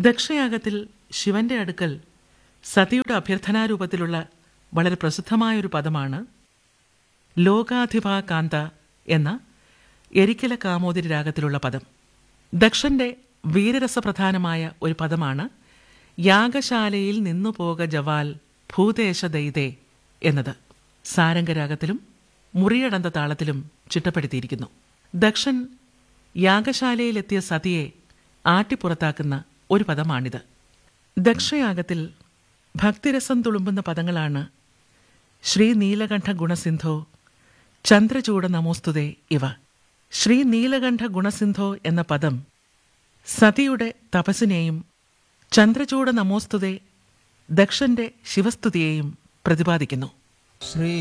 ദക്ഷയാഗത്തിൽ ശിവന്റെ അടുക്കൽ സതിയുടെ അഭ്യർത്ഥനാരൂപത്തിലുള്ള വളരെ പ്രസിദ്ധമായൊരു പദമാണ് ലോകാധിപാ കാന്ത എന്ന എരിക്കല കാമോദരി രാഗത്തിലുള്ള പദം ദക്ഷന്റെ വീരരസപ്രധാനമായ ഒരു പദമാണ് യാഗശാലയിൽ നിന്നു പോക ജവാൽ ഭൂദേശ ദൈതേ എന്നത് സാരംഗരാഗത്തിലും മുറിയടന്ത താളത്തിലും ചിട്ടപ്പെടുത്തിയിരിക്കുന്നു ദക്ഷൻ യാഗശാലയിലെത്തിയ സതിയെ ആട്ടിപ്പുറത്താക്കുന്ന ഒരു പദമാണിത് ദക്ഷയാഗത്തിൽ ഭക്തിരസം തുളുമ്പുന്ന പദങ്ങളാണ് ശ്രീ നീലകണ്ഠ ഗുണസിന്ധോ ചന്ദ്രചൂട നമോസ്തുതേ ഇവ ശ്രീ നീലകണ്ഠ ഗുണസിന്ധോ എന്ന പദം സതിയുടെ തപസ്സിനെയും ചന്ദ്രചൂട നമോസ്തുതേ ദക്ഷന്റെ ശിവസ്തുതിയെയും പ്രതിപാദിക്കുന്നു ശ്രീ